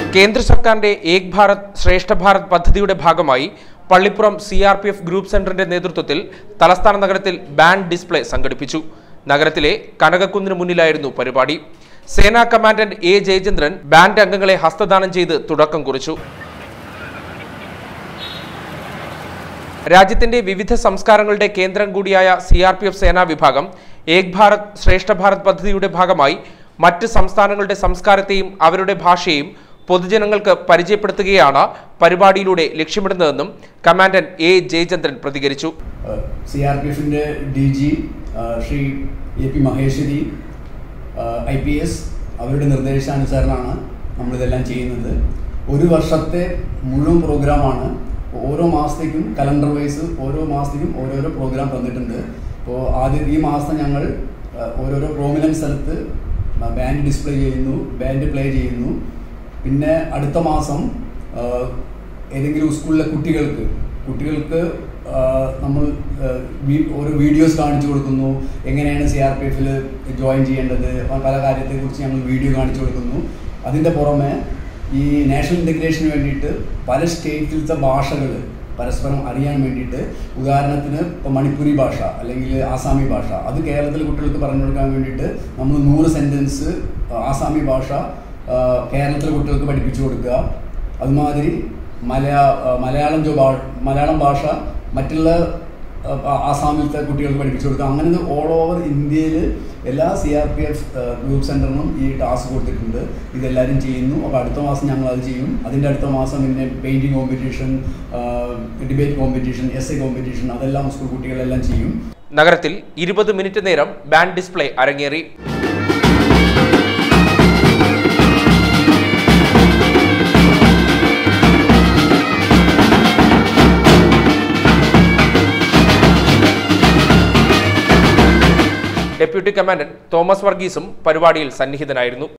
കേന്ദ്ര സർക്കാരിന്റെ ഏക് ഭാരത് ശ്രേഷ്ഠ ഭാരത് പദ്ധതിയുടെ ഭാഗമായി Pallipuram C R P F group centre നേതൃത്വത്തിൽ തലസ്ഥാന നഗരത്തിൽ ബാൻഡ് ഡിസ്പ്ലേ സംഘടിപ്പിച്ചു നഗരത്തിലെ കനകക്കുന്നിന് മുന്നിലായിരുന്നു പരിപാടി സേനാ കമാൻഡന്റ് എ ജയചന്ദ്രൻ ബാൻഡ് അംഗങ്ങളെ ഹസ്തദാനം ചെയ്ത് തുടക്കം കുറിച്ചു രാജ്യത്തിന്റെ വിവിധ സംസ്കാരങ്ങളുടെ കേന്ദ്രം കൂടിയായ സി ആർ പി എഫ് സേനാ വിഭാഗം ഏക് ഭാരത് ശ്രേഷ്ഠ ഭാരത് പദ്ധതിയുടെ ഭാഗമായി മറ്റ് സംസ്ഥാനങ്ങളുടെ സംസ്കാരത്തെയും അവരുടെ ഭാഷയെയും പൊതുജനങ്ങൾക്ക് പരിചയപ്പെടുത്തുകയാണ് പരിപാടിയിലൂടെ ലക്ഷ്യമിടുന്നതെന്നും കമാൻഡന്റ് എ ജയചന്ദ്രൻ പ്രതികരിച്ചു സി ആർ പി എഫിൻ്റെ D G Shri A P Maheshwari I P S അവരുടെ നിർദ്ദേശാനുസരണമാണ് നമ്മളിതെല്ലാം ചെയ്യുന്നത് ഒരു വർഷത്തെ മുഴുവൻ പ്രോഗ്രാമാണ് ഓരോ മാസത്തേക്കും കലണ്ടർ വൈസ് ഓരോ മാസത്തേക്കും ഓരോരോ പ്രോഗ്രാം തന്നിട്ടുണ്ട് അപ്പോൾ ആദ്യം ഈ മാസം ഞങ്ങൾ ആ, ഓരോരോ പ്രോമിനൻറ്റ് സ്ഥലത്ത് ബാൻഡ് ഡിസ്പ്ലേ ചെയ്യുന്നു ബാൻഡ് പ്ലേ ചെയ്യുന്നു പിന്നെ അടുത്ത മാസം ആ, ഏതെങ്കിലും സ്കൂളിലെ കുട്ടികൾക്ക് കുട്ടികൾക്ക് ആ, നമ്മൾ ആ, വി- ഓരോ വീഡിയോസ് കാണിച്ചു കൊടുക്കുന്നു എങ്ങനെയാണ് സി ആർ പി എഫിൽ ജോയിൻ ചെയ്യേണ്ടത് പല കാര്യത്തെക്കുറിച്ച് ഞങ്ങൾ വീഡിയോ കാണിച്ചു കൊടുക്കുന്നു അതിൻ്റെ പുറമെ ഈ നാഷണൽ ഇൻ്റഗ്രേഷന് വേണ്ടിയിട്ട് പല സ്റ്റേറ്റിലത്തെ ഭാഷകൾ പരസ്പരം അറിയാൻ വേണ്ടിയിട്ട് ഉദാഹരണത്തിന് ഇപ്പോൾ മണിപ്പൂരി ഭാഷ അല്ലെങ്കിൽ ആസാമി ഭാഷ അത് കേരളത്തിലെ കുട്ടികൾക്ക് പറഞ്ഞു കൊടുക്കാൻ വേണ്ടിയിട്ട് നമ്മൾ നൂറ് സെൻറ്റൻസ് ആസാമി ഭാഷ ആ, കേരളത്തിലെ കുട്ടികൾക്ക് പഠിപ്പിച്ചു കൊടുക്കുക അതുമാതിരി മലയാ ആ, മലയാളം ജോ ഭാ- മലയാളം ഭാഷ മറ്റുള്ള ആ, ആ- ആസാമിലത്തെ കുട്ടികൾക്ക് പഠിപ്പിച്ചു കൊടുക്കുക അങ്ങനെ ഓൾ ഓവർ ഇന്ത്യയിൽ എല്ലാ C R P F group സെൻറ്ററിനും ഈ ടാസ്ക് കൊടുത്തിട്ടുണ്ട് ഇതെല്ലാവരും ചെയ്യുന്നു അപ്പോൾ അടുത്ത മാസം ഞങ്ങൾ അത് ചെയ്യും അതിൻ്റെ അടുത്ത മാസം പിന്നെ painting competition debate competition S A competition അതെല്ലാം സ്കൂൾ കുട്ടികളെല്ലാം ചെയ്യും നഗരത്തിൽ ഇരുപത് മിനിറ്റ് നേരം ബാൻഡ് ഡിസ്പ്ലേ അരങ്ങേറി ഡെപ്യൂട്ടി കമാൻഡന്റ് തോമസ് വർഗീസും പരിപാടിയിൽ സന്നിഹിതനായിരുന്നു